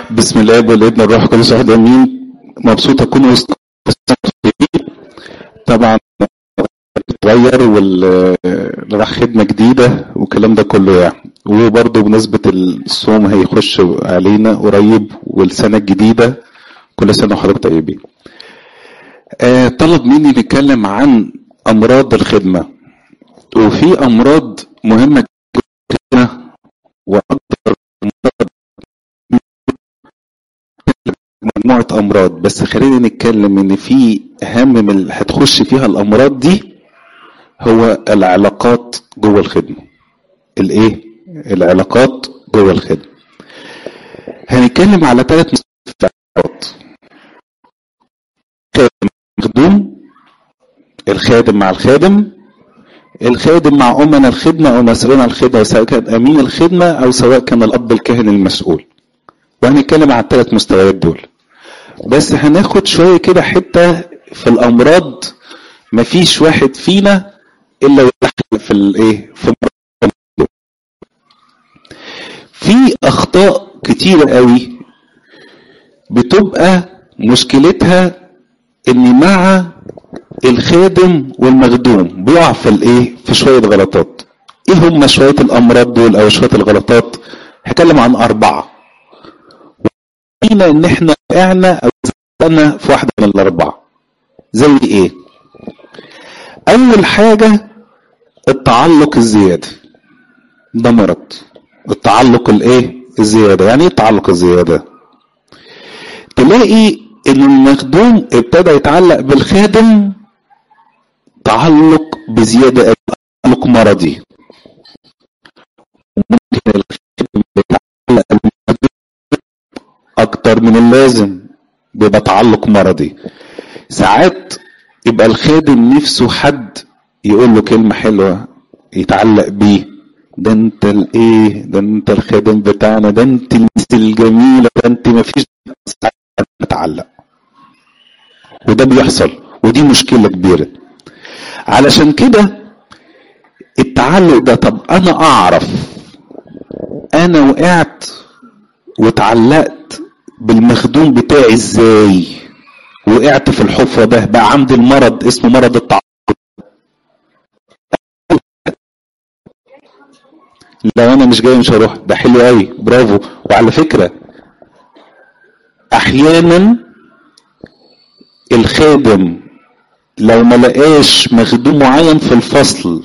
بسم الله والابن الروح القدس واحد امين مبسوط اكون وسط طبعا اتغير واللي راح خدمه جديده والكلام ده كله يعني وبرضه بمناسبه الصوم هيخش علينا قريب والسنه الجديده كل سنه وحضرتك طيبين. آه طلب مني نتكلم عن امراض الخدمه وفي امراض مهمه جدا واكثر مجموعة أمراض بس خلينا نتكلم إن في أهم من اللي هتخش فيها الأمراض دي هو العلاقات جوه الخدمة. الإيه؟ العلاقات جوه الخدمة. هنتكلم على ثلاث مستويات. خادم مخدوم الخادم مع الخادم الخادم مع أمنا الخدمة أو مسؤولين عن الخدمة سواء كان أمين الخدمة أو سواء كان الأب الكاهن المسؤول. وهنتكلم على الثلاث مستويات دول بس هناخد شوية كده حتة في الأمراض مفيش واحد فينا إلا ويدخل في الإيه في في أخطاء كتيرة قوي بتبقى مشكلتها إن مع الخادم والمخدوم بيقع في الإيه في شوية غلطات إيه هم شوية الأمراض دول أو شوية الغلطات هتكلم عن أربعة فينا ان احنا وقعنا او زلنا في واحده من الاربعه زي ايه اول حاجه التعلق الزياده ده مرض التعلق الايه الزياده يعني ايه التعلق الزياده تلاقي ان المخدوم ابتدى يتعلق بالخادم تعلق بزياده تعلق مرضي ممكن الخادم يتعلق اكتر من اللازم بيبقى تعلق مرضي ساعات يبقى الخادم نفسه حد يقول له كلمة حلوة يتعلق بيه ده انت الايه ده انت الخادم بتاعنا ده انت الناس الجميلة ده انت مفيش متعلق وده بيحصل ودي مشكلة كبيرة علشان كده التعلق ده طب انا اعرف انا وقعت واتعلقت بالمخدوم بتاعي ازاي وقعت في الحفرة ده بقى عندي المرض اسمه مرض التعلق لو انا مش جاي مش هروح ده حلو قوي برافو وعلى فكرة احيانا الخادم لو ما لقاش مخدوم معين في الفصل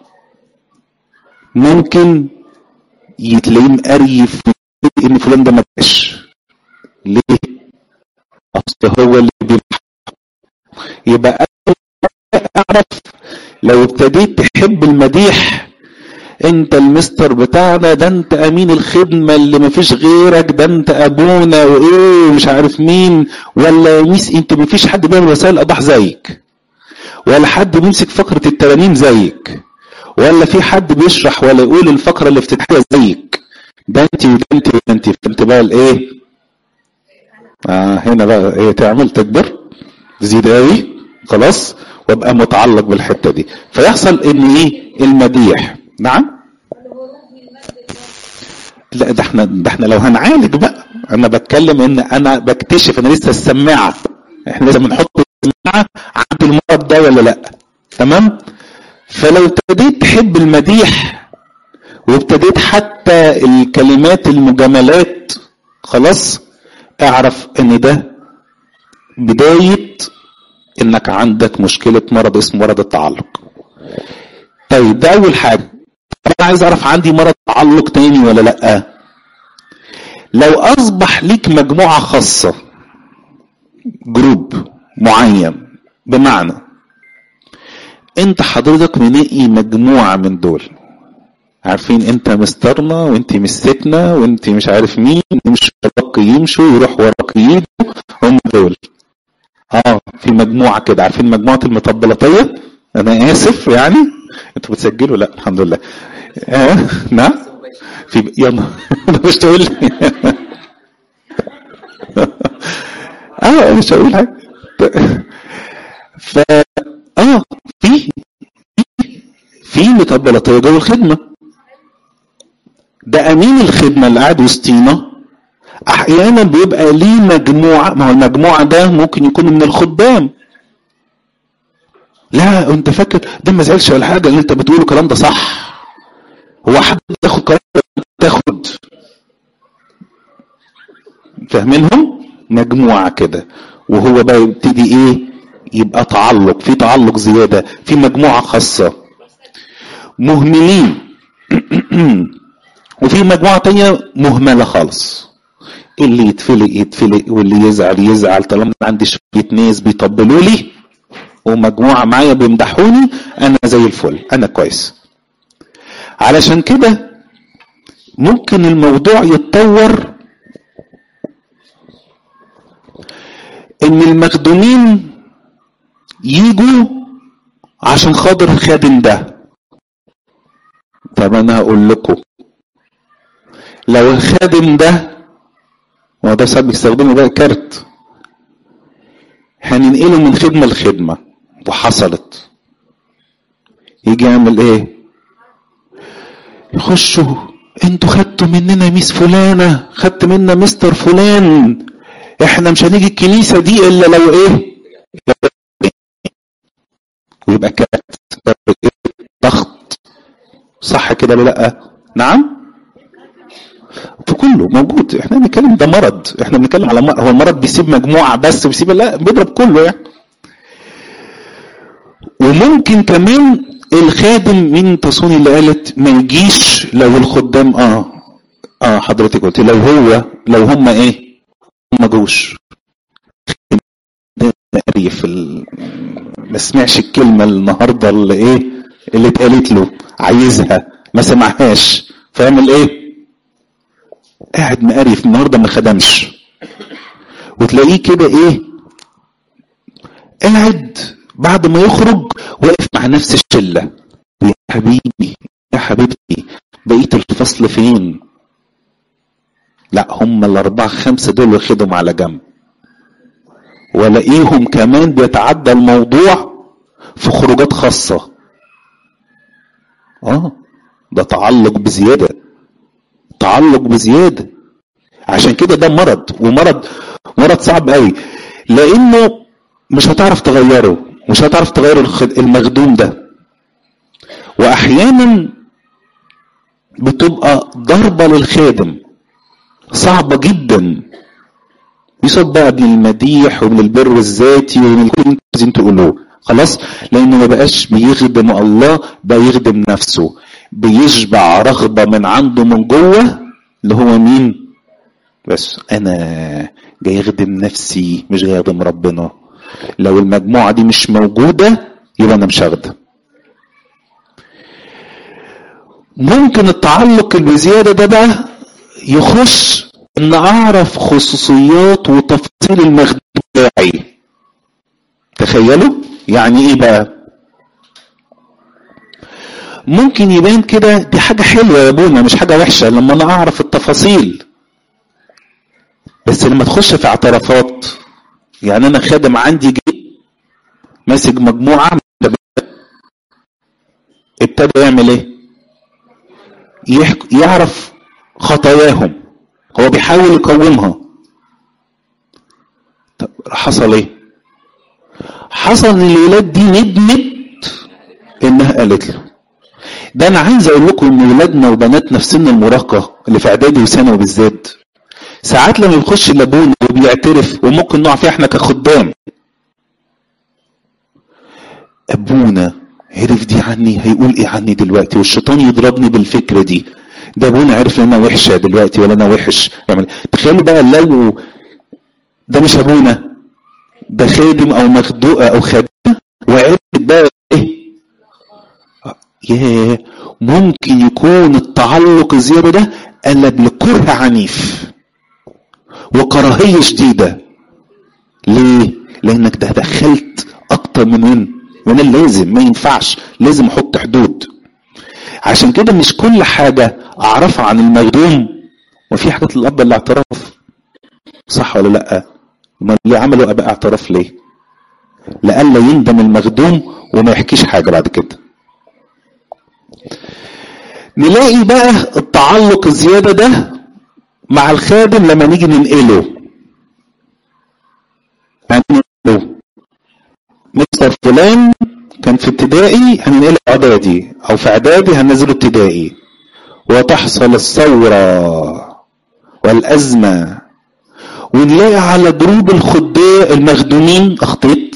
ممكن يتلاقيه مقريف ان فلان ده ما جاش ليه اصل هو اللي بيمحق يبقى اعرف لو ابتديت تحب المديح انت المستر بتاعنا ده انت امين الخدمه اللي ما فيش غيرك ده انت ابونا وايه مش عارف مين ولا ميس انت ما فيش حد بيعمل وسائل ايضاح زيك ولا حد بيمسك فقره الترانيم زيك ولا في حد بيشرح ولا يقول الفقره الافتتاحيه زيك ده انت وده انت وده انت فانت بقى الايه آه هنا بقى ايه تعمل تكبر تزيد قوي خلاص وابقى متعلق بالحته دي فيحصل ان ايه المديح نعم لا ده احنا ده احنا لو هنعالج بقى انا بتكلم ان انا بكتشف انا لسه السماعه احنا لسه بنحط السماعه عند المرض ده ولا لا تمام فلو ابتديت تحب المديح وابتديت حتى الكلمات المجاملات خلاص اعرف ان ده بداية انك عندك مشكلة مرض اسمه مرض التعلق طيب ده اول حاجة انا عايز اعرف عندي مرض تعلق تاني ولا لا لو اصبح ليك مجموعة خاصة جروب معين بمعنى انت حضرتك منقي مجموعة من دول عارفين انت مسترنا وانت مسكنا وانت مش عارف مين يمشوا وراك يمشوا يروح وراك يجوا هم دول اه في مجموعة كده عارفين مجموعة المطبلطية انا اسف يعني انتوا بتسجلوا لا الحمد لله آه. نعم في يلا مش تقول لي اه مش هقول حاجه ف اه في في مطبلطيه جوه الخدمه ده امين الخدمه اللي قاعد وسطينا احيانا بيبقى ليه مجموعه ما هو المجموعه ده ممكن يكون من الخدام لا انت فاكر ده ما زعلش ولا حاجه اللي انت بتقوله الكلام ده صح هو حد تاخد قرار تاخد فاهمينهم مجموعه كده وهو بقى يبتدي ايه يبقى تعلق في تعلق زياده في مجموعه خاصه مهملين وفي مجموعه تانية مهمله خالص اللي يتفلق يتفلق واللي يزعل يزعل طالما عندي شويه ناس بيطبلوا لي ومجموعه معايا بيمدحوني انا زي الفل انا كويس علشان كده ممكن الموضوع يتطور ان المخدومين يجوا عشان خاطر الخادم ده طب انا هقول لكم لو الخادم ده هو ده ساعات بيستخدموا بقى كارت هننقله من خدمه لخدمه وحصلت يجي يعمل ايه يخشوا انتوا خدتوا مننا ميس فلانه خدت منا مستر فلان احنا مش هنيجي الكنيسه دي الا لو ايه ويبقى كارت ضغط صح كده ولا لا نعم في كله موجود احنا بنتكلم ده مرض احنا بنتكلم على مرض. هو المرض بيسيب مجموعه بس بيسيب لا بيضرب كله يعني وممكن كمان الخادم مين تصوني اللي قالت ما يجيش لو الخدام اه اه حضرتك قلت لو هو لو هم ايه ما جوش في ال... ما سمعش الكلمه النهارده اللي ايه اللي اتقالت له عايزها ما سمعهاش فيعمل ايه قاعد مقرف النهارده ما خدمش وتلاقيه كده ايه قاعد بعد ما يخرج واقف مع نفس الشله يا حبيبي يا حبيبتي بقيه الفصل فين لا هم الاربعه خمسه دول واخدهم على جنب والاقيهم كمان بيتعدى الموضوع في خروجات خاصه اه ده تعلق بزياده تعلق بزياده عشان كده ده مرض ومرض مرض صعب قوي لانه مش هتعرف تغيره مش هتعرف تغير المخدوم ده واحيانا بتبقى ضربه للخادم صعبه جدا يصاب بقى من المديح ومن البر الذاتي ومن كل اللي انتوا عايزين تقولوه خلاص لانه ما بقاش بيخدم الله بقى يخدم نفسه بيشبع رغبه من عنده من جوه اللي هو مين بس انا جاي اخدم نفسي مش جاي اخدم ربنا لو المجموعه دي مش موجوده يبقى انا مش هخدم ممكن التعلق البزياده ده بقى يخش ان اعرف خصوصيات وتفاصيل المخدوم بتاعي تخيلوا يعني ايه بقى ممكن يبان كده دي حاجة حلوة يا ابونا مش حاجة وحشة لما انا اعرف التفاصيل بس لما تخش في اعترافات يعني انا خادم عندي جي ماسك مجموعة ابتدى يعمل ايه يحك... يعرف خطاياهم هو بيحاول يقومها طب حصل ايه حصل ان الولاد دي ندمت انها قالت له ده انا عايز اقول لكم ان ولادنا وبناتنا في سن المراهقه اللي في اعدادي وثانوي بالذات ساعات لما بيخش لابونا وبيعترف وممكن نقع فيها احنا كخدام ابونا عرف دي عني هيقول ايه عني دلوقتي والشيطان يضربني بالفكره دي ده ابونا عرف ان انا وحشه دلوقتي ولا انا وحش يعني تخيلوا بقى لو ده مش ابونا ده خادم او مخدوق او خادمه وعرف بقى ايه ياه ممكن يكون التعلق الزياده ده قلب لكره عنيف وكراهيه شديده ليه لانك ده دخلت اكتر من من من اللازم ما ينفعش لازم احط حدود عشان كده مش كل حاجه اعرفها عن المخدوم وفي حاجات الاب الاعتراف صح ولا لا ما اللي عملوا اباء اعتراف ليه لئلا يندم المخدوم وما يحكيش حاجه بعد كده نلاقي بقى التعلق الزياده ده مع الخادم لما نيجي ننقله هننقله مستر فلان كان في ابتدائي هننقله اعدادي او في اعدادي هننزله ابتدائي وتحصل الثورة والأزمة ونلاقي على دروب الخداء المخدومين أخطيت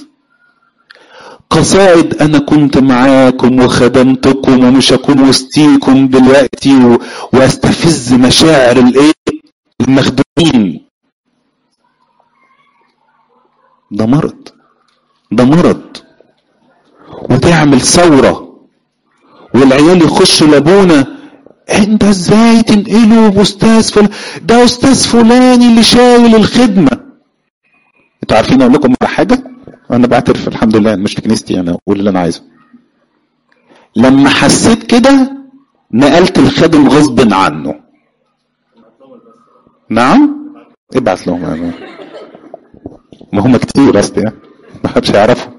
قصائد أنا كنت معاكم وخدمتكم ومش هكون وسطيكم دلوقتي و... واستفز مشاعر الايه المخدومين ده مرض ده مرض وتعمل ثورة والعيال يخشوا لابونا انت ازاي تنقله استاذ فلان ده استاذ فلاني اللي شايل الخدمة انتوا عارفين اقول لكم على حاجة انا بعترف الحمد لله مش في كنيستي انا اقول اللي انا عايزه لما حسيت كده نقلت الخادم غصب عنه نعم ابعت لهم يعني. ما هم كتير اصلي يعني ما حدش يعرفهم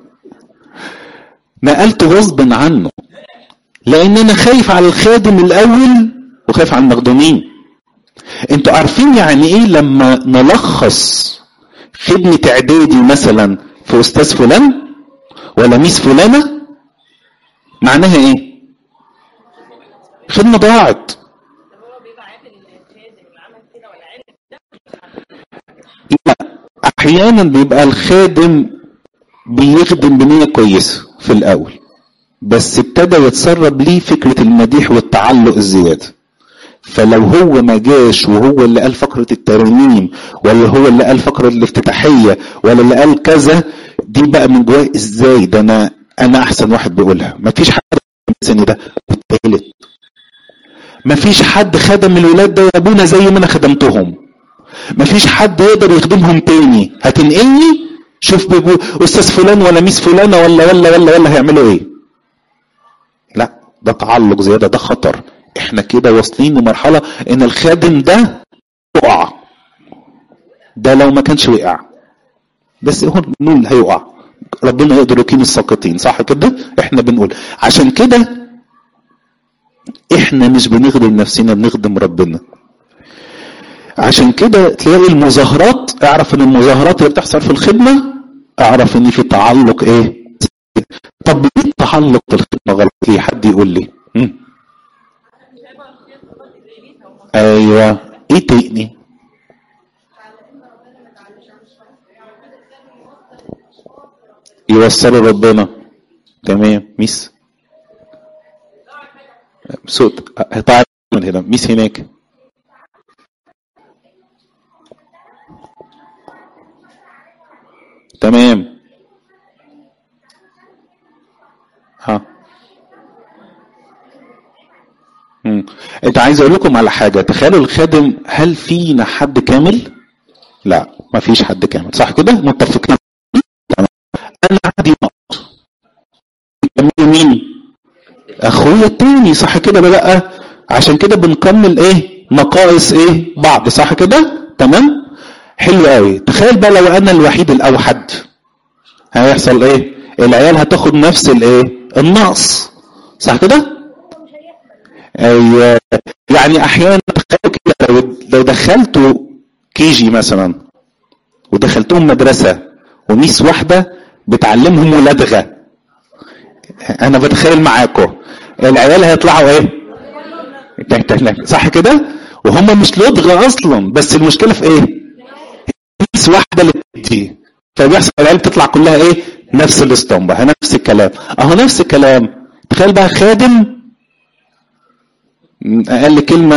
نقلت غصب عنه لان انا خايف على الخادم الاول وخايف على المخدومين انتوا عارفين يعني ايه لما نلخص خدمة اعدادي مثلا في استاذ فلان ولا ميس فلانة معناها ايه خدمة ضاعت لا احيانا بيبقى الخادم بيخدم بنية كويسة في الاول بس ابتدى يتسرب ليه فكرة المديح والتعلق الزيادة فلو هو ما جاش وهو اللي قال فقرة الترنيم ولا هو اللي قال فقرة الافتتاحية ولا اللي قال كذا دي بقى من جواي ازاي ده انا انا احسن واحد بيقولها مفيش حد السن ده والتالت مفيش حد خدم الولاد ده يا ابونا زي ما انا خدمتهم مفيش حد يقدر يخدمهم تاني هتنقلني شوف بيبو استاذ فلان ولا ميس فلانه ولا ولا ولا ولا هيعملوا ايه لا ده تعلق زياده ده خطر احنا كده واصلين لمرحله ان الخادم ده يقع ده لو ما كانش وقع بس هو بنقول هيقع ربنا يقدر يقيم الساقطين صح كده احنا بنقول عشان كده احنا مش بنخدم نفسنا بنخدم ربنا عشان كده تلاقي المظاهرات اعرف ان المظاهرات اللي بتحصل في الخدمه اعرف ان في تعلق ايه طب ليه التعلق في الخدمه غلط ليه حد يقول لي مم. ايوه ايه تاني يوصلوا ربنا تمام ميس صوت هطلع من هنا ميس هناك تمام ها مم. انت عايز اقول لكم على حاجه تخيلوا الخادم هل فينا حد كامل لا ما فيش حد كامل صح كده متفقين انا عندي نقص يكمل مين اخويا التاني صح كده ولا لا عشان كده بنكمل ايه نقائص ايه بعض صح كده تمام حلو قوي تخيل بقى لو انا الوحيد الاوحد هيحصل ايه العيال هتاخد نفس الايه النقص صح كده ايوه يعني احيانا تخيلوا كده لو لو دخلتوا كي جي مثلا ودخلتهم مدرسه وميس واحده بتعلمهم ولدغه انا بتخيل معاكم العيال هيطلعوا ايه صح كده وهم مش لدغه اصلا بس المشكله في ايه ميس واحده اللي بتدي فبيحصل العيال تطلع كلها ايه نفس الاسطمبه نفس الكلام اهو نفس الكلام تخيل بقى خادم اقل كلمه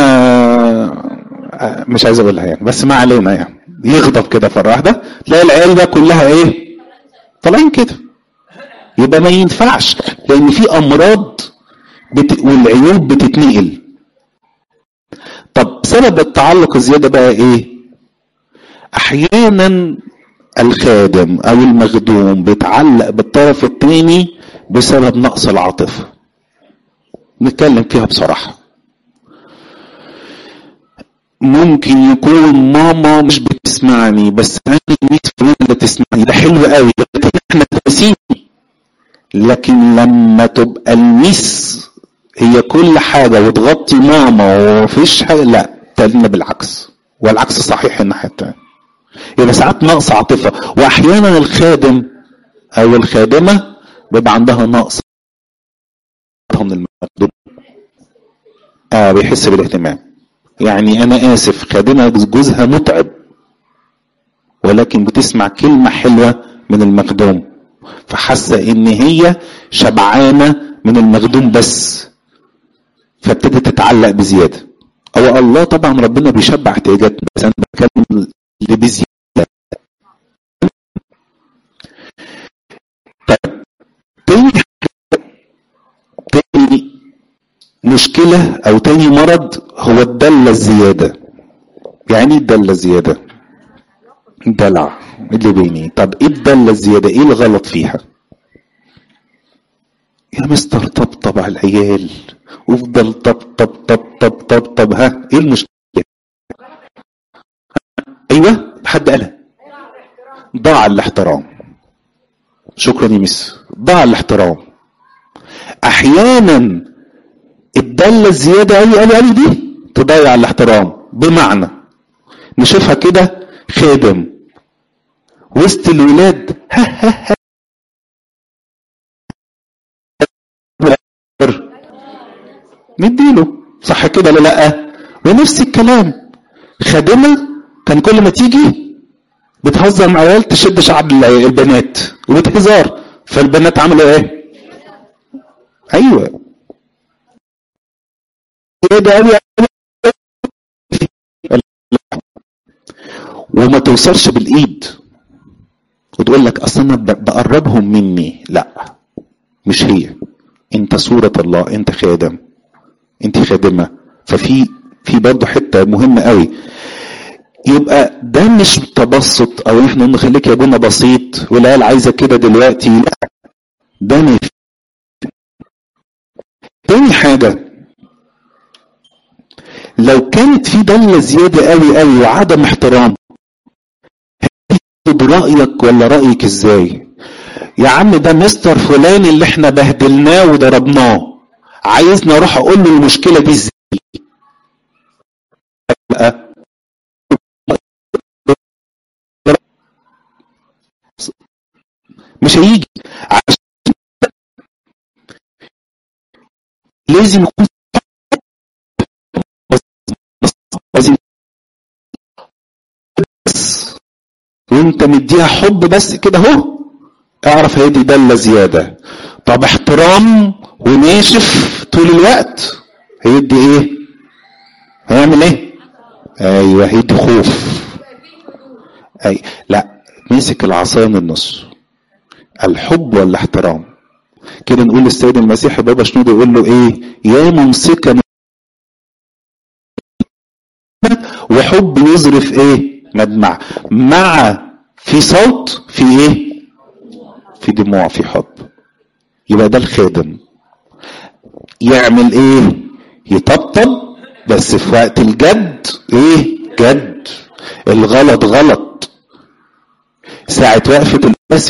مش عايز اقولها يعني بس ما علينا يعني يغضب كده مره واحده تلاقي العيال بقى كلها ايه طالعين كده يبقى ما ينفعش لان في امراض بت... والعيوب بتتنقل طب سبب التعلق الزياده بقى ايه احيانا الخادم او المخدوم بيتعلق بالطرف الثاني بسبب نقص العاطفه نتكلم فيها بصراحه ممكن يكون ماما مش بتسمعني بس انا الميس فلان اللي بتسمعني ده حلو قوي احنا كويسين لكن لما تبقى الميس هي كل حاجة وتغطي ماما ومفيش حاجة لا تلنا بالعكس والعكس صحيح الناحيه التانيه يبقى ساعات نقص عاطفه واحيانا الخادم او الخادمه بيبقى عندها نقص من المخدوم اه بيحس بالاهتمام يعني انا اسف خادمه جوزها متعب ولكن بتسمع كلمه حلوه من المخدوم فحاسه ان هي شبعانه من المخدوم بس فابتدت تتعلق بزياده او الله طبعا ربنا بيشبع احتياجاتنا بس انا بتكلم اللي بزياده طيب تاني تاني مشكلة أو تاني مرض هو الدلة الزيادة يعني ايه الدلة الزيادة دلع اللي بيني طب ايه الدلة الزيادة ايه الغلط فيها يا مستر طبطب على العيال وافضل طبطب طبطب طبطب ها ايه المشكلة ايوه حد قالها ضاع الاحترام شكرا يا مس ضاع الاحترام احيانا الدالة الزيادة أوي أوي أوي دي تضيع الاحترام بمعنى نشوفها كده خادم وسط الولاد ها ها ها نديله صح كده ولا لا ونفس الكلام خادمة كان كل ما تيجي بتهزر مع عيال تشد شعب البنات وبتهزار فالبنات عملوا ايه ايوه وما توصلش بالايد وتقول لك اصل انا بقربهم مني لا مش هي انت صورة الله انت خادم انت خادمة ففي في برضه حتة مهمة قوي يبقى ده مش تبسط او احنا نخليك يا ابونا بسيط والعيال عايزه كده دلوقتي لا ده مش تاني حاجه لو كانت في دلة زيادة قوي قوي وعدم احترام هتاخد رأيك ولا رأيك ازاي يا عم ده مستر فلان اللي احنا بهدلناه وضربناه عايزني اروح اقول له المشكلة دي ازاي مش هيجي لازم يكون لازم بس وانت مديها حب بس كده اهو اعرف هي دي دالة زيادة طب احترام وناشف طول الوقت هيدي ايه هيعمل ايه ايوه هيدي خوف اي لا مسك العصايه من النص الحب والاحترام كده نقول للسيد المسيح بابا شنودة يقول له ايه يا ممسكا وحب يظرف ايه مدمع مع في صوت في ايه في دموع في حب يبقى ده الخادم يعمل ايه يطبطب بس في وقت الجد ايه جد الغلط غلط ساعة وقفة البس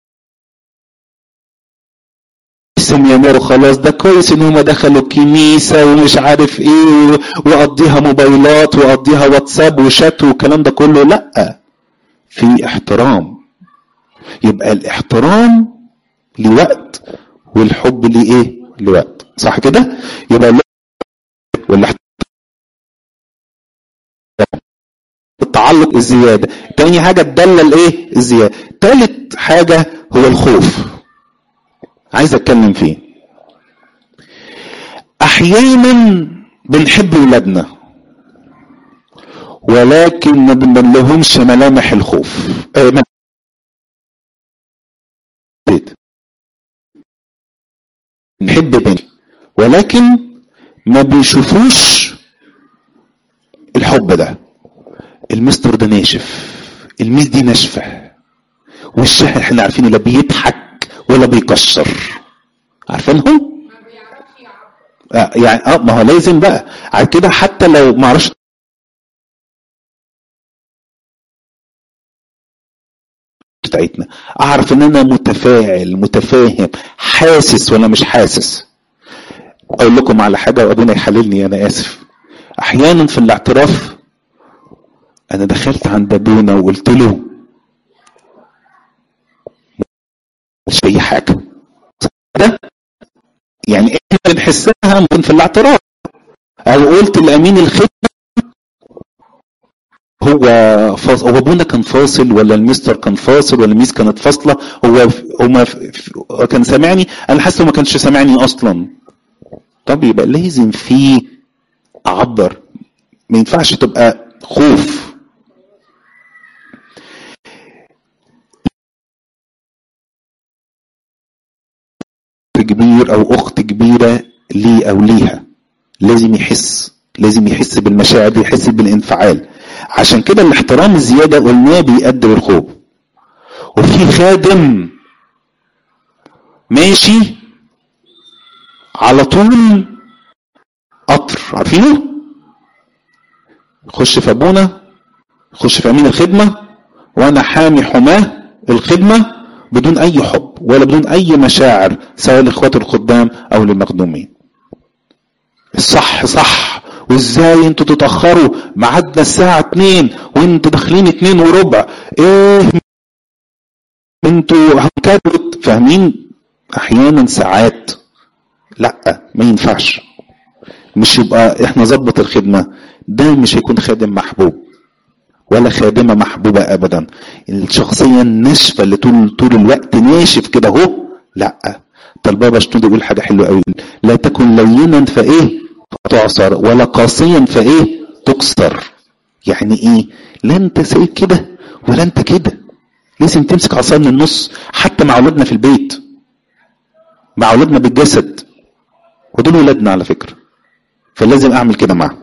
يمروا خلاص ده كويس ان هم دخلوا الكنيسة ومش عارف ايه وقضيها موبايلات وقضيها واتساب وشات والكلام ده كله لا في احترام يبقى الاحترام لوقت والحب لايه لوقت صح كده يبقى والاحترام التعلق الزيادة تاني حاجة الدالة الايه الزيادة تالت حاجة هو الخوف عايز اتكلم فيه احيانا بنحب ولادنا ولكن ما بنبلهمش ملامح الخوف اه نحب بني ولكن ما بيشوفوش الحب ده المستر ده ناشف الميس دي ناشفه وشها احنا عارفين لا بيضحك ولا بيكسر عارفينهم آه يعني اه ما هو لازم بقى على كده حتى لو ما اعرفش بتاعتنا اعرف ان انا متفاعل متفاهم حاسس ولا مش حاسس اقول لكم على حاجه وابونا يحللني انا اسف احيانا في الاعتراف انا دخلت عند ابونا وقلت له مش اي حاجه ده يعني احنا بنحسها ممكن في الاعتراف او قلت لامين الخدمه هو فاصل هو ابونا كان فاصل ولا المستر كان فاصل ولا الميس كانت فاصله هو هو كان سامعني انا حاسس ما كانش سامعني اصلا طب يبقى لازم في اعبر ما ينفعش تبقى خوف كبير او اخت كبيره ليه او ليها لازم يحس لازم يحس بالمشاعر دي يحس بالانفعال عشان كده الاحترام الزياده قلناه بيؤدي للخوف وفي خادم ماشي على طول قطر عارفينه يخش في ابونا يخش في امين الخدمه وانا حامي حماه الخدمه بدون اي حب ولا بدون اي مشاعر سواء لاخوات الخدام او للمخدومين الصح صح وازاي انتوا تتاخروا ميعادنا الساعه 2 وانتوا داخلين 2 وربع ايه انتوا هتكبروا فاهمين احيانا ساعات لا ما ينفعش مش يبقى احنا ظبط الخدمه ده مش هيكون خادم محبوب ولا خادمه محبوبه ابدا الشخصيه الناشفه اللي طول طول الوقت ناشف كده اهو لا ده البابا شنودي يقول حاجه حلوه قوي لا تكن لينا فايه تعصر ولا قاسيا فايه تكسر يعني ايه لا انت سايب كده ولا انت كده لازم تمسك عصا من النص حتى مع اولادنا في البيت مع اولادنا بالجسد ودول ولادنا على فكره فلازم اعمل كده معاهم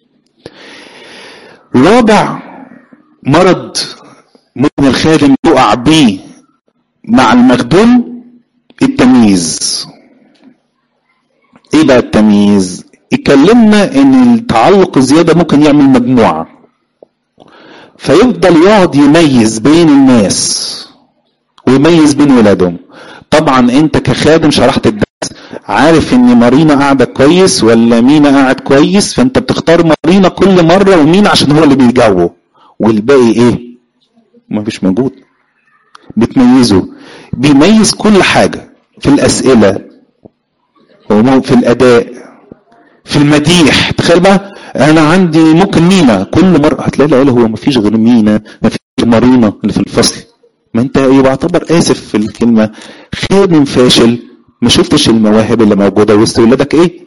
رابع مرض ممكن الخادم يقع بيه مع المخدوم التمييز ايه بقى التمييز اتكلمنا ان التعلق الزياده ممكن يعمل مجموعه فيفضل يقعد يميز بين الناس ويميز بين ولادهم طبعا انت كخادم شرحت الدرس عارف ان مارينا قاعده كويس ولا مينا قاعد كويس فانت بتختار مارينا كل مره ومين عشان هو اللي بيجاوبه والباقي ايه ما فيش موجود بتميزه بيميز كل حاجه في الاسئله في الاداء في المديح تخيل بقى انا عندي ممكن مينا كل مره هتلاقي العيله هو ما فيش غير مينا ما فيش مارينا اللي في الفصل ما انت يبقى اعتبر اسف في الكلمه خادم فاشل ما شفتش المواهب اللي موجوده وسط ولادك ايه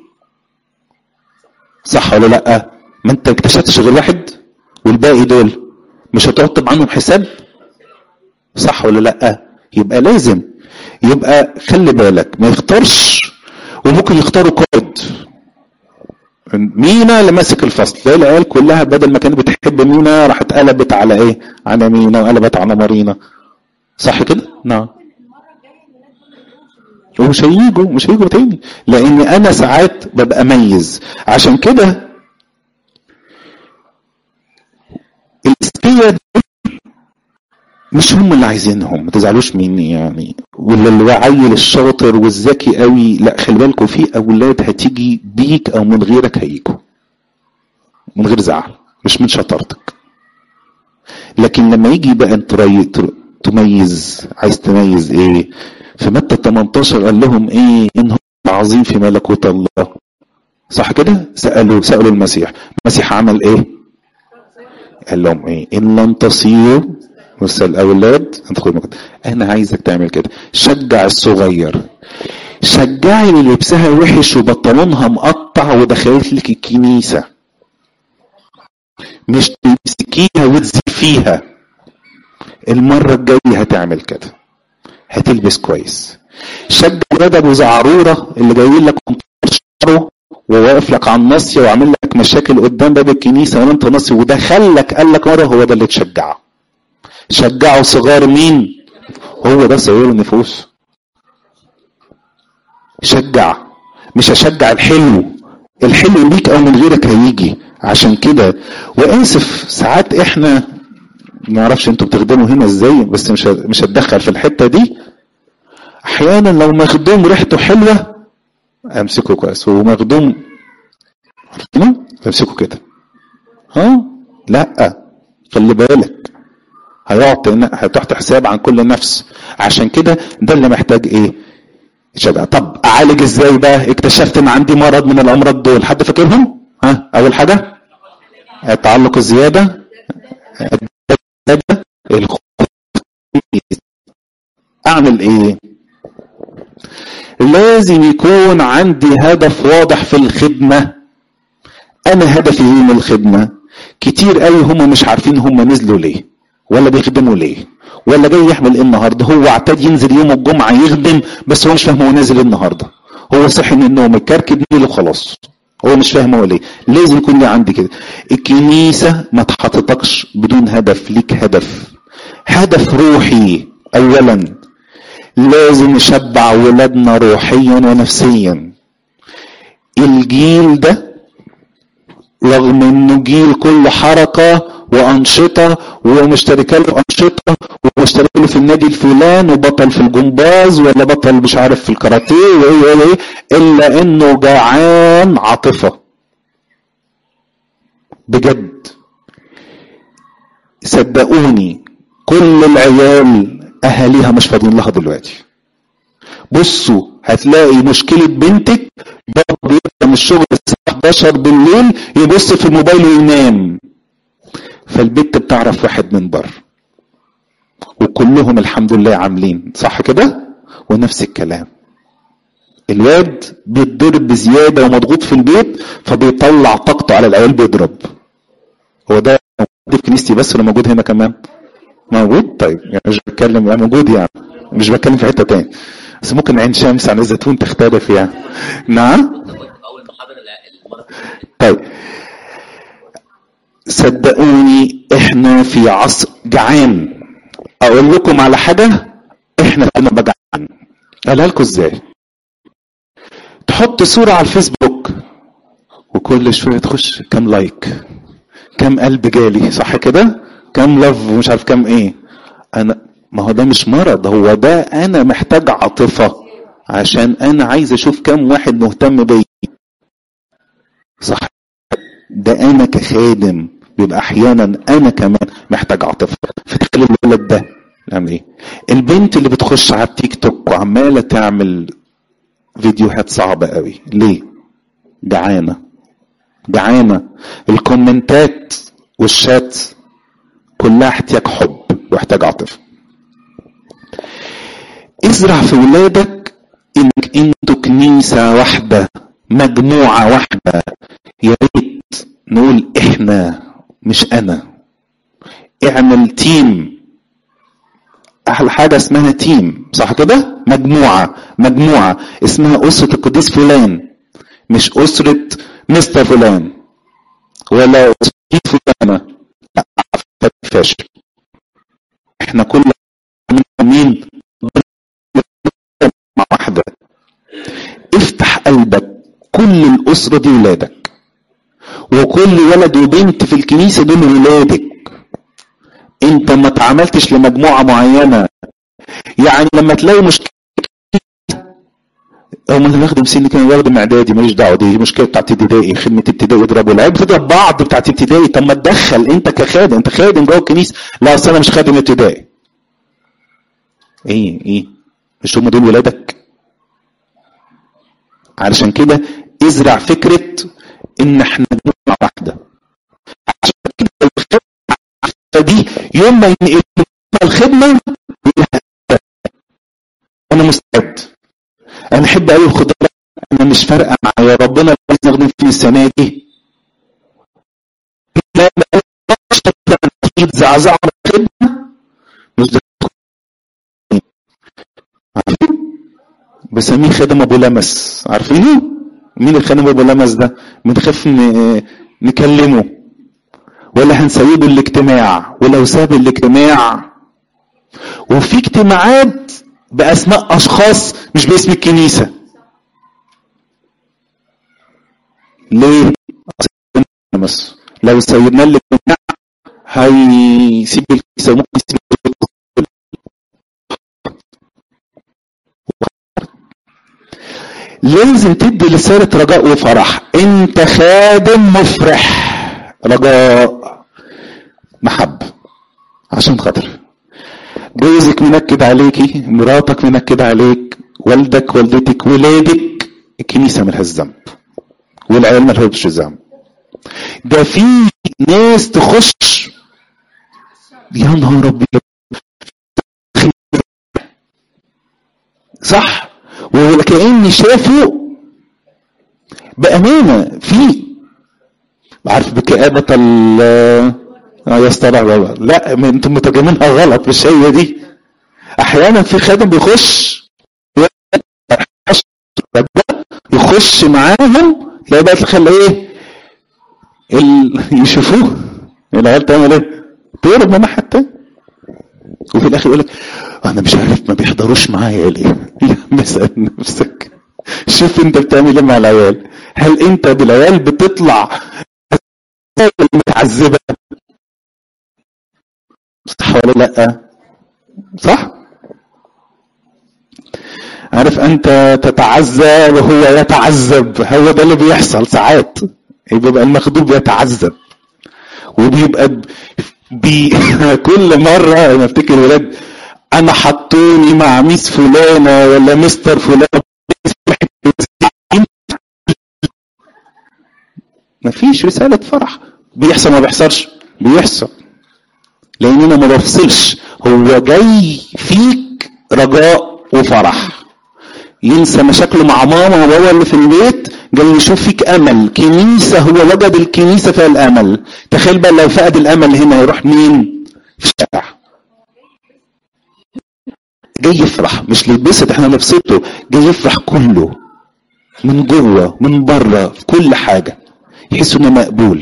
صح ولا لا ما انت اكتشفتش غير واحد والباقي دول مش هتحط عنهم حساب صح ولا لا يبقى لازم يبقى خلي بالك ما يختارش وممكن يختاروا قائد مينا اللي ماسك الفصل تلاقي العيال كلها بدل ما كانت بتحب مينا راحت قلبت على ايه على مينا وقلبت على مارينا صح كده نعم ومش هيجوا مش هيجوا تاني لان انا ساعات ببقى ميز عشان كده الاذكياء مش هم اللي عايزينهم ما تزعلوش مني يعني ولا اللي عيل الشاطر والذكي قوي لا خلي بالكم في اولاد هتيجي بيك او من غيرك هيجوا من غير زعل مش من شطارتك لكن لما يجي بقى انت تميز عايز تميز ايه في متى 18 قال لهم ايه ان هم عظيم في ملكوت الله صح كده سالوا سالوا المسيح المسيح عمل ايه قال لهم ايه ان لم تصيروا بص الاولاد انت خد مكتب. انا عايزك تعمل كده شجع الصغير شجعي اللي لبسها وحش وبنطلونها مقطع ودخلت لك الكنيسه مش تمسكيها وتزفيها المره الجايه هتعمل كده هتلبس كويس شجع ولاد ابو زعروره اللي جايين لك شعره وواقف لك على النصيه وعامل لك مشاكل قدام باب الكنيسه وانت نصي ودخلك قال لك مره هو ده اللي تشجعه شجعوا صغار مين هو ده صغير النفوس شجع مش هشجع الحلو الحلو ليك او من غيرك هيجي عشان كده واسف ساعات احنا ما اعرفش انتوا بتخدموا هنا ازاي بس مش مش هتدخل في الحته دي احيانا لو مخدوم ريحته حلوه امسكه كويس ومخدوم عارفينه امسكه كده ها لا خلي بالك هيعطي هتعطي حساب عن كل نفس عشان كده ده اللي محتاج ايه شجع طب اعالج ازاي بقى اكتشفت ان عندي مرض من الامراض دول حد فاكرهم ها اول حاجه التعلق الزياده الخوف اعمل ايه لازم يكون عندي هدف واضح في الخدمه انا هدفي ايه من الخدمه كتير قوي هم مش عارفين هم نزلوا ليه ولا بيخدموا ليه ولا جاي يحمل ايه النهارده هو اعتاد ينزل يوم الجمعه يخدم بس هو مش فاهم هو نازل النهارده هو صحي من النوم الكركب نيله وخلاص هو مش فاهم هو ليه لازم يكون لي عندي كده الكنيسه ما تحطتكش بدون هدف ليك هدف هدف روحي اولا لازم نشبع ولادنا روحيا ونفسيا الجيل ده رغم انه جيل كله حركه وانشطه ومشتركه له انشطه ومشترك له في النادي الفلان وبطل في الجمباز ولا بطل مش عارف في الكاراتيه وايه وايه الا انه جعان عاطفه بجد صدقوني كل العيال اهاليها مش فاضيين لها دلوقتي بصوا هتلاقي مشكلة بنتك بابا بيبقى من الشغل الساعة 11 بالليل يبص في الموبايل وينام فالبنت بتعرف واحد من بره وكلهم الحمد لله عاملين صح كده ونفس الكلام الواد بيتضرب بزياده ومضغوط في البيت فبيطلع طاقته على العيال بيضرب هو ده موجود في كنيستي بس ولا موجود هنا كمان موجود طيب يعني مش بتكلم موجود يعني مش بتكلم في حته تاني بس ممكن عين شمس عن الزيتون تختلف يعني نعم طيب صدقوني احنا في عصر جعان اقول لكم على حاجه احنا كنا بجعان قالها لكم ازاي تحط صوره على الفيسبوك وكل شويه تخش كام لايك كام قلب جالي صح كده كام لاف ومش عارف كام ايه انا ما هو ده مش مرض هو ده انا محتاج عاطفه عشان انا عايز اشوف كام واحد مهتم بيا صح ده انا كخادم بيبقى احيانا انا كمان محتاج عاطفه فتخيل الولد ده يعمل ايه البنت اللي بتخش على التيك توك وعماله تعمل فيديوهات صعبه قوي ليه جعانه جعانه الكومنتات والشات كلها احتياج حب واحتاج عاطفه ازرع في ولادك انك انتوا كنيسه واحده مجموعه واحده يا ريت نقول احنا مش انا اعمل تيم احلى حاجه اسمها تيم صح كده مجموعه مجموعه اسمها اسره القديس فلان مش اسره مستر فلان ولا اسره فلانه لا فاشل احنا كل مين مع واحده افتح قلبك كل الاسره دي ولادك وكل ولد وبنت في الكنيسه دول ولادك انت ما تعاملتش لمجموعه معينه يعني لما تلاقي مشكله او ما بخدم سن كان بخدم اعدادي ماليش دعوه دي مشكله بتاعت ابتدائي خدمه ابتدائي يضربوا العيال بتضرب بعض بتاعت ابتدائي طب ما تدخل انت كخادم انت خادم جوه الكنيسه لا اصل انا مش خادم ابتدائي ايه ايه مش هم دول ولادك علشان كده ازرع فكره ان احنا جماعه واحده عشان كده دي يوم ما ينقل الخدمه انا مستعد انا احب قوي الخضار انا مش فارقه معايا ربنا عايز نخدم فيه السنه دي لا تيجي تزعزع الخدمه مش ده بسميه خادم ابو لمس عارفينه مين الخادم ابو لمس ده بنخاف نكلمه ولا هنسيبه الاجتماع ولو ساب الاجتماع وفي اجتماعات باسماء اشخاص مش باسم الكنيسه ليه بس لو سيبنا الاجتماع هيسيب الكنيسه وممكن يسيب لازم تدي رسالة رجاء وفرح انت خادم مفرح رجاء محبة عشان خاطر جوزك منكد عليكي مراتك منكد عليك والدك والدتك ولادك الكنيسة ملهاش ذنب والعيال ملهمش ذنب ده في ناس تخش يا نهار ابيض صح وكأني شافه بأمانة في عارف بكآبة ال اه يسترع لا انتم مترجمينها غلط مش هي دي احيانا في خادم بيخش يخش معاهم تلاقي بقى تخلي ايه ال... يشوفوه العيال تعمل ايه تهرب من الناحيه التانيه وفي الاخر يقول لك انا مش عارف ما بيحضروش معايا ليه يا عم اسال نفسك شوف انت بتعمل ايه مع العيال هل انت بالعيال بتطلع متعذبه صح ولا لا صح عارف انت تتعذب وهو يتعذب هو ده اللي بيحصل ساعات بيبقى المخدوم يتعذب وبيبقى بي كل مرة انا افتكر الولاد انا حطوني مع ميس فلانة ولا مستر فلان مفيش رسالة فرح بيحصل ما بيحصلش بيحصل لاننا ما بفصلش هو جاي فيك رجاء وفرح ينسى مشاكله مع ماما وبابا اللي في البيت جاي يشوف فيك امل كنيسه هو وجد الكنيسه فيها الامل تخيل بقى لو فقد الامل هنا يروح مين في الشارع جاي يفرح مش يتبسط احنا نبسطه جاي يفرح كله من جوه من بره في كل حاجه يحس انه مقبول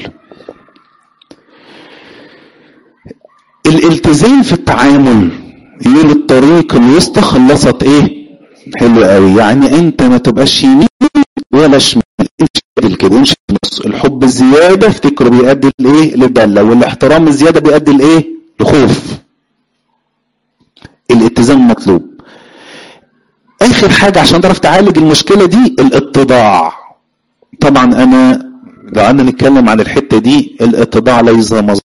الالتزام في التعامل يقول الطريق الوسطى خلصت ايه حلو قوي يعني انت ما تبقاش يمين ولا شمال امشي عدل كده امشي في النص الحب الزياده افتكروا بيؤدي لايه للدله والاحترام الزياده بيؤدي لايه لخوف الاتزان مطلوب اخر حاجه عشان تعرف تعالج المشكله دي الاتضاع طبعا انا لو قعدنا نتكلم عن الحته دي الاتضاع ليس مظبوط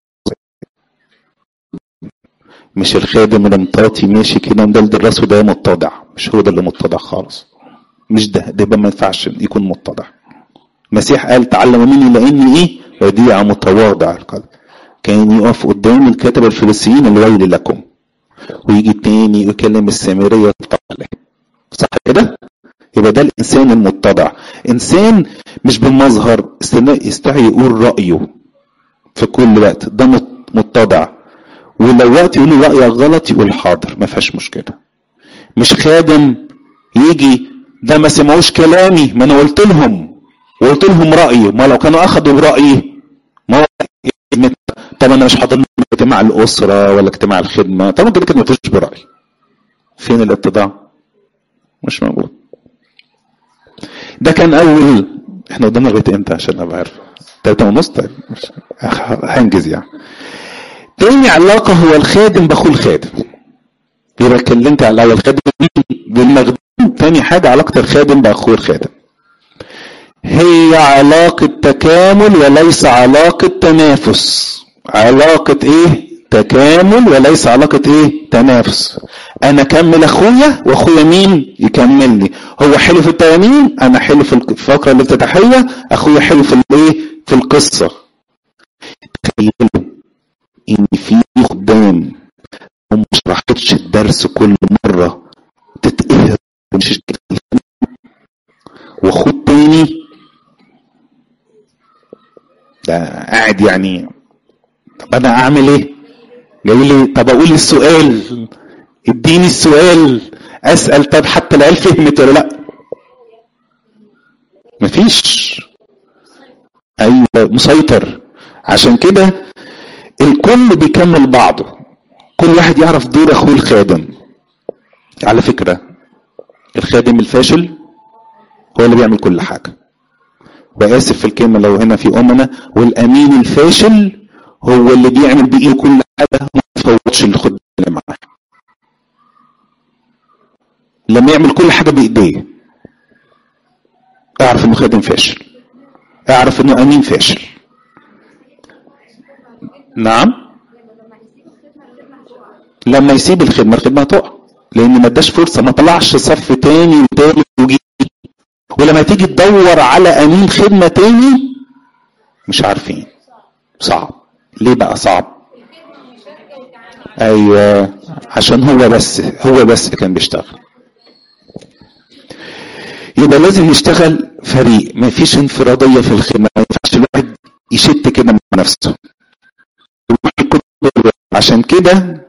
مش الخادم المطاطي ماشي كده مدلدل راسه ده متضع مش هو ده اللي متضع خالص مش ده ده ما ينفعش يكون متضع المسيح قال تعلموا مني لاني ايه وديع متواضع القلب كان يقف قدام الكتبه الفلسطينيين الويل لكم ويجي تاني يكلم السامريه عليه صح كده يبقى ده الانسان المتضع انسان مش بالمظهر يستحي يقول رايه في كل وقت ده متضع ولو وقت يقول له رايك غلط يقول حاضر ما فيهاش مشكله مش خادم يجي ده ما سمعوش كلامي ما انا قلت لهم وقلت لهم رايي ما لو كانوا اخذوا برايي ما هو طب انا مش حاضر اجتماع الاسره ولا اجتماع الخدمه طب كده كده ما فيش برايي فين الاتضاع مش موجود ده كان اول احنا قدامنا لغايه امتى عشان ابقى عارف تلاته ونص طيب هنجز يعني تاني علاقة هو الخادم بأخوه الخادم يبقى اتكلمت على الخادم بالمخدوم تاني حاجة علاقة الخادم بأخوه الخادم هي علاقة تكامل وليس علاقة تنافس علاقة ايه تكامل وليس علاقة ايه تنافس انا اكمل اخويا واخويا مين يكملني هو حلو في الترانيم انا حلو في الفقرة الافتتاحية اخويا حلو في الايه في القصة تخيلوا ان في خدام وما شرحتش الدرس كل مرة تتقهر مش وخد تاني ده قاعد يعني طب انا اعمل ايه جاي لي طب اقول السؤال اديني السؤال اسال طب حتى العيال فهمت ولا لا مفيش ايوه مسيطر عشان كده الكل بيكمل بعضه كل واحد يعرف دور اخوه الخادم على فكرة الخادم الفاشل هو اللي بيعمل كل حاجة وآسف في الكلمة لو هنا في أمنا والأمين الفاشل هو اللي بيعمل بإيه كل حاجة ما تفوتش الخدام اللي معاه لما يعمل كل حاجة بإيديه اعرف انه خادم فاشل اعرف انه امين فاشل نعم لما يسيب الخدمه الخدمه هتقع لان ما اداش فرصه ما طلعش صف تاني وتالت وجي ولما تيجي تدور على امين خدمه تاني مش عارفين صعب ليه بقى صعب ايوه عشان هو بس هو بس كان بيشتغل يبقى لازم يشتغل فريق ما فيش انفراديه في الخدمه ما ينفعش الواحد يشت كده مع نفسه عشان كده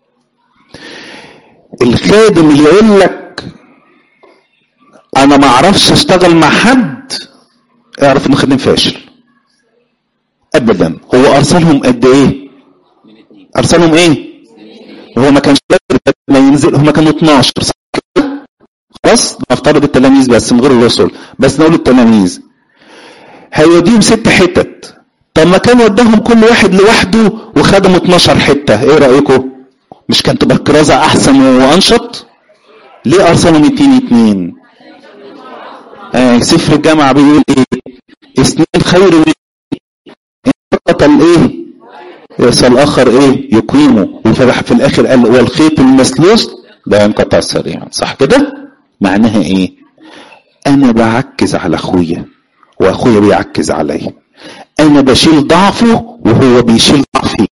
الخادم اللي يقول لك انا ما اعرفش اشتغل مع حد اعرف انه خادم فاشل ابدا هو ارسلهم قد ايه ارسلهم ايه هو ما كانش ما ينزل هم كانوا 12 صح خلاص نفترض التلاميذ بس من غير الرسل بس نقول التلاميذ هيوديهم ست حتت طب ما كان وداهم كل واحد لوحده وخدموا 12 حته ايه رايكم مش كانت تبقى الكرازه احسن وانشط ليه ارسلهم اتنين اتنين آه سفر الجامعه بيقول ايه اثنين خير من قتل ايه يصل الاخر ايه يقيمه وفرح في الاخر قال والخيط المسلوس لا ينقطع سريعا صح كده معناها ايه انا بعكز على اخويا واخويا بيعكز عليا انا بشيل ضعفه وهو بيشيل ضعفي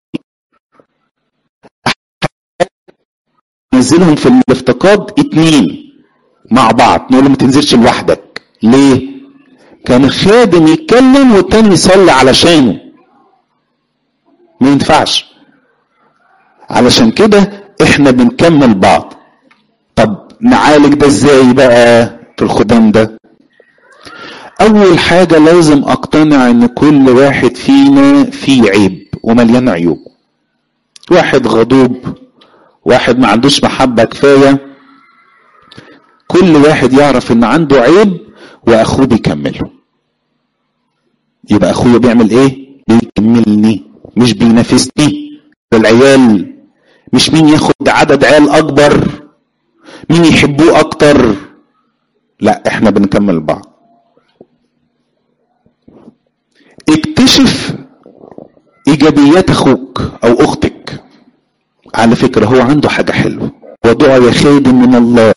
نزلهم في الافتقاد اتنين مع بعض نقول له ما تنزلش لوحدك ليه كان الخادم يتكلم والتاني يصلي علشانه ما ينفعش علشان كده احنا بنكمل بعض طب نعالج ده ازاي بقى في الخدام ده اول حاجة لازم اقتنع ان كل واحد فينا فيه عيب ومليان عيوب واحد غضوب واحد ما عندوش محبة كفاية كل واحد يعرف ان عنده عيب واخوه بيكمله يبقى اخويا بيعمل ايه بيكملني مش بينافسني العيال مش مين ياخد عدد عيال اكبر مين يحبوه اكتر لا احنا بنكمل بعض اكتشف ايجابيات اخوك او اختك على فكرة هو عنده حاجة حلوة ودعا يا خادم من الله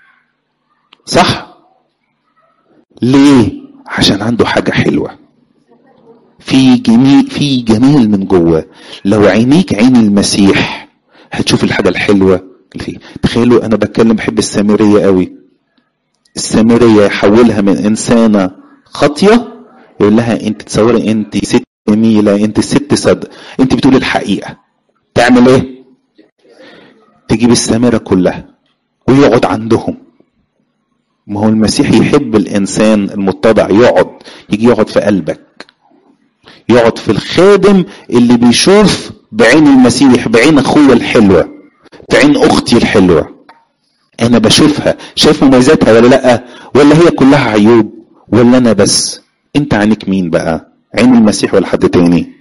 صح ليه عشان عنده حاجة حلوة في جميل في جمال من جوه لو عينيك عين المسيح هتشوف الحاجة الحلوة اللي فيه تخيلوا انا بتكلم بحب السامرية قوي السامرية يحولها من انسانة خاطية يقول لها انت تصوري انت ست جميلة انت ست صدق انت بتقول الحقيقة تعمل ايه تجيب السامرة كلها ويقعد عندهم ما هو المسيح يحب الانسان المتضع يقعد يجي يقعد في قلبك يقعد في الخادم اللي بيشوف بعين المسيح بعين اخويا الحلوة بعين اختي الحلوة انا بشوفها شايف مميزاتها ولا لا ولا هي كلها عيوب ولا انا بس انت عينك مين بقى عين المسيح ولا حد تاني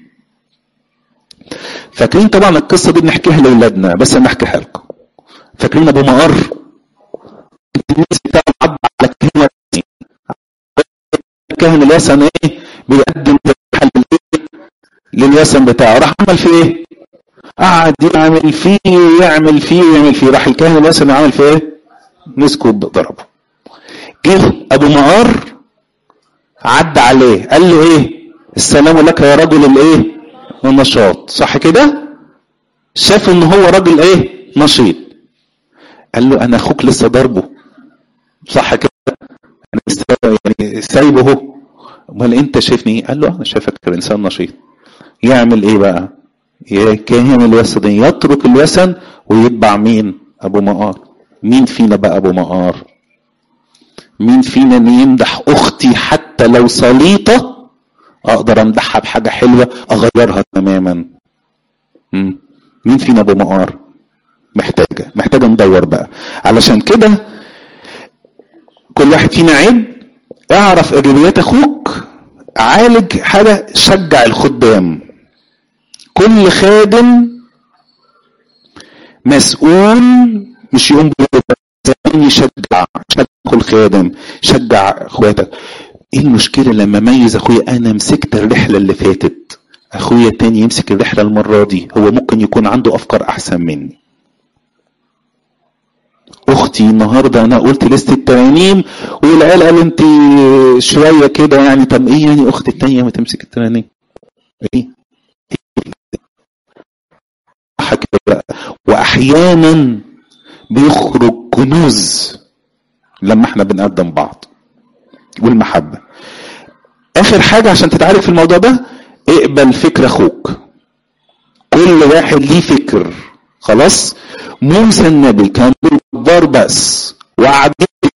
فاكرين طبعا القصة دي بنحكيها لأولادنا بس انا احكيها لكم فاكرين ابو مقر الناس بتاع عض على الكهنة الكاهن الوثن ايه بيقدم ذبيحة للوثن بتاعه راح عمل فيه ايه قعد يعمل فيه ويعمل فيه ويعمل فيه راح الكاهن الوثن عمل فيه ايه مسكه ضربه جه ابو مقر عدى عليه قال له ايه السلام لك يا رجل الايه النشاط صح كده شاف ان هو راجل ايه نشيط قال له انا اخوك لسه ضربه صح كده انا لسه يعني سايبه اهو امال انت شايفني قال له انا شايفك انسان نشيط يعمل ايه بقى كاهن الوثن يترك الوثن ويتبع مين ابو مقار مين فينا بقى ابو مقار مين فينا ان يمدح اختي حتى لو سليطه اقدر امدحها بحاجه حلوه اغيرها تماما مم. مين فينا ابو مقار محتاجه محتاجه ندور بقى علشان كده كل واحد فينا عيب اعرف ايجابيات اخوك عالج حاجه شجع الخدام كل خادم مسؤول مش يقوم يشجع شجع كل خادم شجع اخواتك ايه المشكله لما اميز اخويا انا مسكت الرحله اللي فاتت اخويا التاني يمسك الرحله المره دي هو ممكن يكون عنده افكار احسن مني اختي النهارده انا قلت لست الترانيم والعيال قالوا انت شويه كده يعني طب ايه يعني اختي التانيه ما تمسك الترانيم ايه بقى واحيانا بيخرج كنوز لما احنا بنقدم بعض والمحبه اخر حاجه عشان تتعرف في الموضوع ده اقبل فكر اخوك كل واحد ليه فكر خلاص موسى النبي كان جبار بس وقعد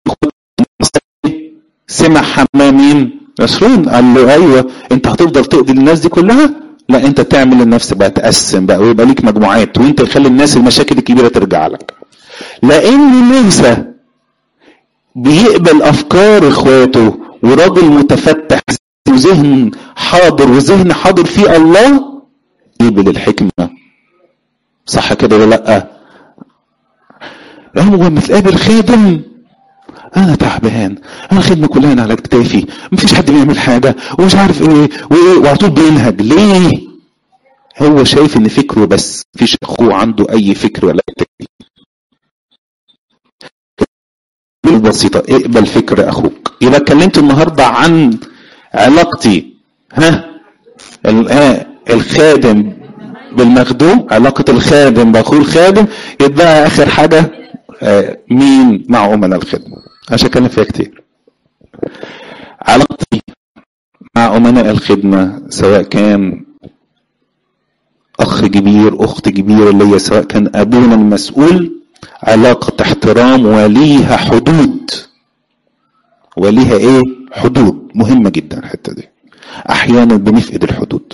سمع حمامين يسرون قال له ايوه انت هتفضل تقضي الناس دي كلها لا انت تعمل لنفسك بقى تقسم بقى ويبقى ليك مجموعات وانت تخلي الناس المشاكل الكبيره ترجع لك لان موسى بيقبل افكار اخواته وراجل متفتح وذهن حاضر وذهن حاضر فيه الله قبل الحكمه صح كده ولا لا هو لما تقابل خادم انا تعبان انا الخدمه كلها على كتافي مفيش حد بيعمل حاجه ومش عارف ايه وايه وعلى طول بينهج ليه هو شايف ان فكره بس مفيش اخوه عنده اي فكر ولا تكليف بسيطة اقبل فكر اخوك يبقى اتكلمت النهاردة عن علاقتي ها الخادم بالمخدوم علاقة الخادم باخوه الخادم يتبقى اخر حاجة مين مع امنا الخدمة عشان اتكلم فيها كتير علاقتي مع امناء الخدمة سواء كان اخ كبير اخت كبيرة ليا سواء كان ابونا المسؤول علاقة احترام وليها حدود وليها ايه حدود مهمة جدا الحتة دي احيانا بنفقد الحدود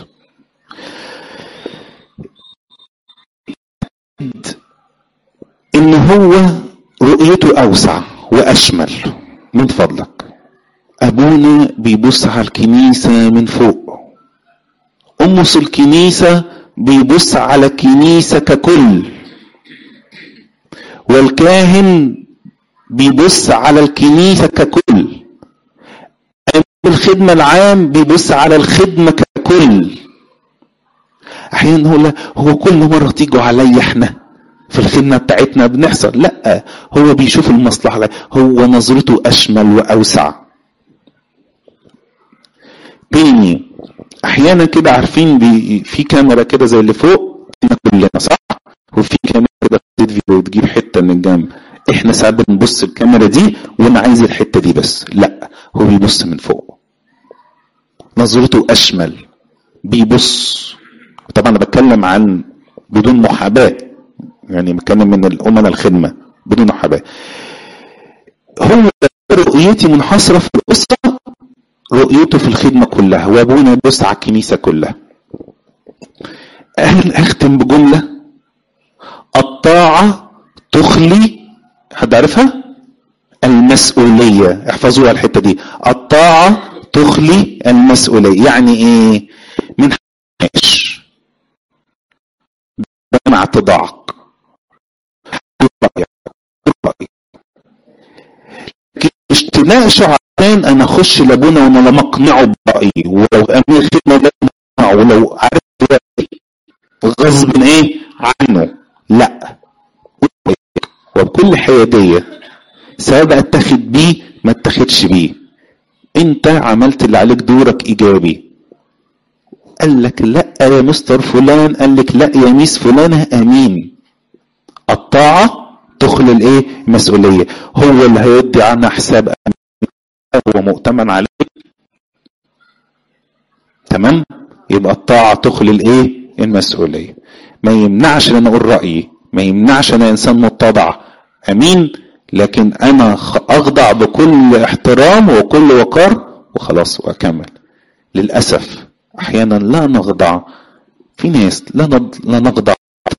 ان هو رؤيته اوسع واشمل من فضلك ابونا بيبص على الكنيسة من فوق امس الكنيسة بيبص على الكنيسة ككل والكاهن بيبص على الكنيسة ككل الخدمة العام بيبص على الخدمة ككل احيانا هو هو كل مرة تيجوا عليا احنا في الخدمة بتاعتنا بنحصل لا هو بيشوف المصلحة هو نظرته اشمل واوسع تاني احيانا كده عارفين بي في كاميرا كده زي اللي فوق كلنا صح وفي كاميرا كده فيديو وتجيب حته من الجنب احنا ساعات بنبص الكاميرا دي وانا عايز الحته دي بس لا هو بيبص من فوق نظرته اشمل بيبص طبعا انا بتكلم عن بدون محاباه يعني بتكلم من الامنا الخدمه بدون محاباه هو رؤيتي منحصره في الاسره رؤيته في الخدمه كلها وابونا يبص على الكنيسه كلها اختم بجمله الطاعة تخلي حد عارفها المسؤولية احفظوها الحتة دي الطاعة تخلي المسؤولية يعني ايه من حقش مع اتضاعك لكن مش تناقشوا عشان انا اخش لابونا وانا لما اقنعه برأيي ولو امير خدمة ده ولو عارف غصب ايه عنه لا وبكل حيادية سواء بقى اتخذ بيه ما اتخذش بيه انت عملت اللي عليك دورك ايجابي قال لك لا يا مستر فلان قال لك لا يا ميس فلانة امين الطاعة تخلي الايه مسؤولية هو اللي هيدي عنها حساب هو مؤتمن عليك تمام يبقى الطاعة تخلي الايه المسؤولية ما يمنعش ان انا اقول رأيي ما يمنعش انا انسان متضع امين لكن انا اخضع بكل احترام وكل وقار وخلاص واكمل للاسف احيانا لا نخضع في ناس لا لا نخضع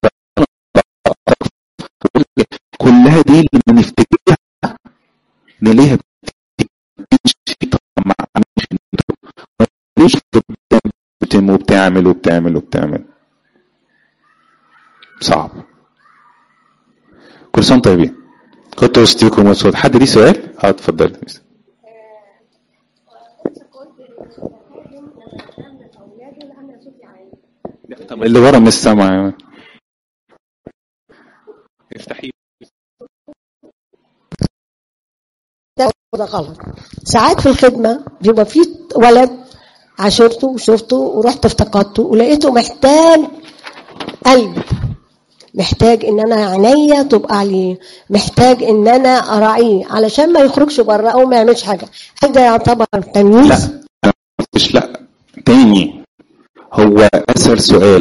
كلها دي لما نفتكرها نلاقيها وبتعمل وبتعمل وبتعمل صعب كل سنه طيبين كنت وسطيكم وسط حد ليه سؤال؟ اه اتفضل طب اللي ورا مش سامع افتحي وده غلط ساعات في الخدمة بيبقى في ولد عاشرته وشفته ورحت افتقدته ولقيته محتاج قلب محتاج ان انا عينيا تبقى عليه محتاج ان انا اراعيه علشان ما يخرجش بره او ما يعملش حاجه هل ده يعتبر تمييز لا انا ما قلتش لا تاني هو اسال سؤال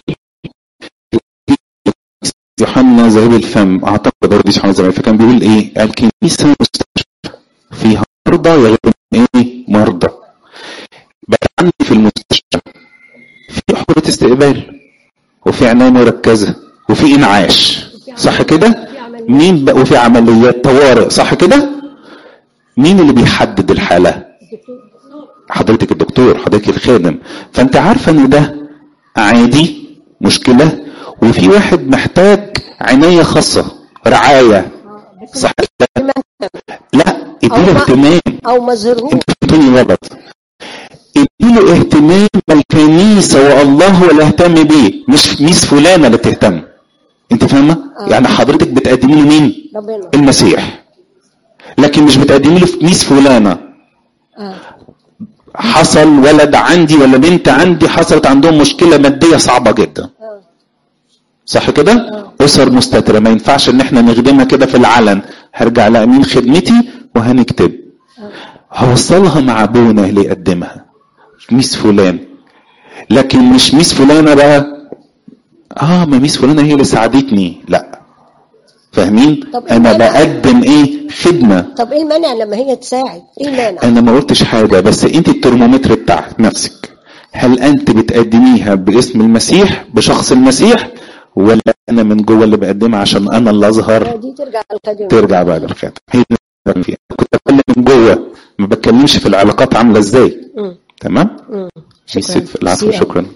يوحنا ذهب الفم اعتقد برضه يوحنا ذهب فكان بيقول ايه قال كنيسه مستشفى فيها مرضى يغلبون ايه مرضى بقى عندي في المستشفى في حريه استقبال وفي عنايه مركزه وفي انعاش صح كده مين بقى وفي عمليات طوارئ صح كده مين اللي بيحدد الحاله حضرتك الدكتور حضرتك الخادم فانت عارفه ان ده عادي مشكله وفي واحد محتاج عنايه خاصه رعايه صح كده لا اديله ما- اهتمام او مظهرهوش انت فهمتني غلط اديله اهتمام الكنيسه والله هو اللي اهتم بيه مش ميس فلانه اللي بتهتم انت فاهمه يعني حضرتك بتقدمي له مين ربنا المسيح لكن مش بتقدمي له في ميس فلانه آه. حصل ولد عندي ولا بنت عندي حصلت عندهم مشكله ماديه صعبه جدا آه. صح كده اسر مستتره ما ينفعش ان احنا نخدمها كده في العلن هرجع لامين خدمتي وهنكتب هوصلها مع ابونا اللي يقدمها ميس فلان لكن مش ميس فلانه بقى اه ما ميس فلانه هي اللي ساعدتني لا فاهمين طب انا إيه بقى؟ بقدم ايه خدمه طب ايه المانع لما هي تساعد ايه المانع انا ما قلتش حاجه بس انت الترمومتر بتاعك نفسك هل انت بتقدميها باسم المسيح بشخص المسيح ولا انا من جوه اللي بقدمها عشان انا اللي اظهر دي ترجع للقديم ترجع بعد الخاتم هي دي اللي بتكلم فيها. كنت بتكلم من جوه ما بتكلمش في العلاقات عامله ازاي مم. تمام مم. شكرا العفو ميرسي. شكرا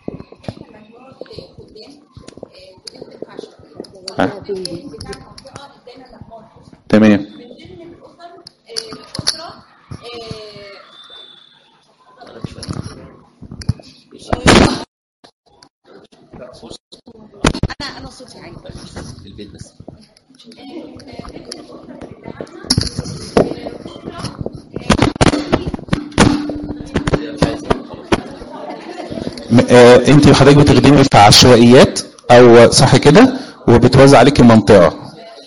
ها؟ تمام انا انا صوتي عالي البيت بس م- آه، انت وحضرتك بتخدمي في عشوائيات او صح كده وبتوزع عليك المنطقه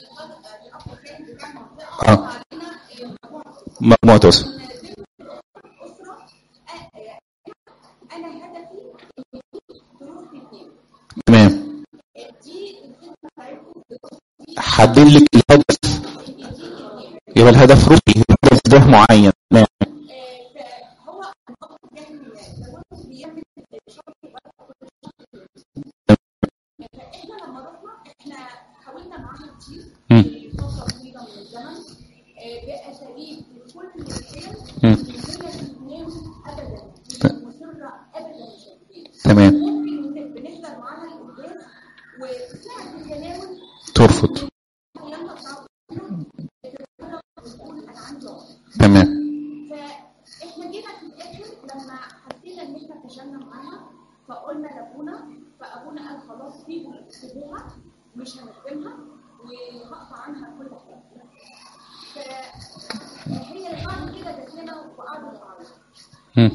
اه مجموعه اسر تمام حدد لك الهدف يبقى الهدف روحي الهدف ده معين تمام مم. مم. ت- تمام ترفض تمام احنا جينا في الاخر لما حسينا ان احنا فشلنا معاها فقلنا لابونا فابونا قال خلاص سيبوا سيبوها مش هنخدمها وهقطع عنها كل حاجه فهي اللي بعد كده جت لنا وقعدت معانا مم.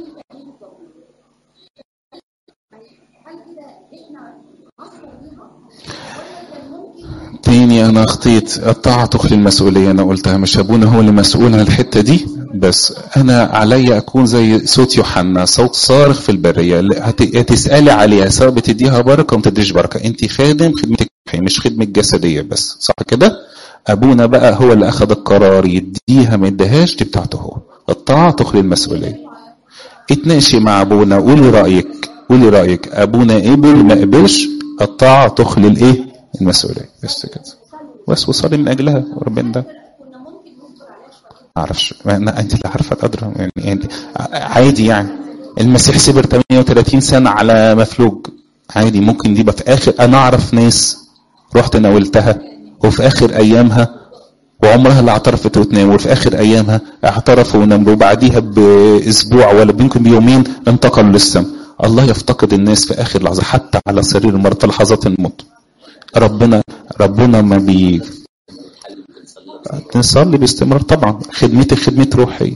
هل كده احنا عصر بيها ولا كان ممكن تاني انا اخطيت الطاعة تخلي المسؤولية انا قلتها مش ابونا هو اللي مسؤول عن الحتة دي بس انا علي اكون زي صوت يوحنا صوت صارخ في البرية اللي هت- هتسألي عليها سواء بتديها بركة وما تديش بركة انت خادم خدمتك روحية، مش خدمة جسدية بس صح كده ابونا بقى هو اللي اخذ القرار يديها ما يديهاش دي بتاعته هو الطاعة تخلي المسؤولية اتناقشي مع ابونا قولي رايك قولي رايك ابونا قبل ما قبلش الطاعه تخلي الايه المسؤوليه بس كده بس وصلي من اجلها وربنا ده اعرفش ما أنا انت اللي عارفه الادرى يعني, يعني عادي يعني المسيح صبر 38 سنه على مفلوج عادي ممكن دي بقى في اخر انا اعرف ناس رحت ناولتها وفي اخر ايامها وعمرها اللي اعترفت وتنام وفي اخر ايامها اعترفوا وناموا وبعديها باسبوع ولا بينكم بيومين انتقلوا للسماء الله يفتقد الناس في اخر لحظه حتى على سرير المرض في لحظات الموت ربنا ربنا ما بي نصلي باستمرار طبعا خدمتي خدمة روحية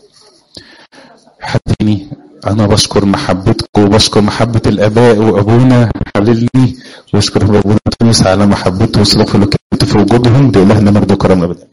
حبيني انا بشكر محبتكم وبشكر محبة الاباء وابونا حللني واشكر ابونا تونس على محبته وصرفه اللي كانت في وجودهم لالهنا مجد وكرم ابدا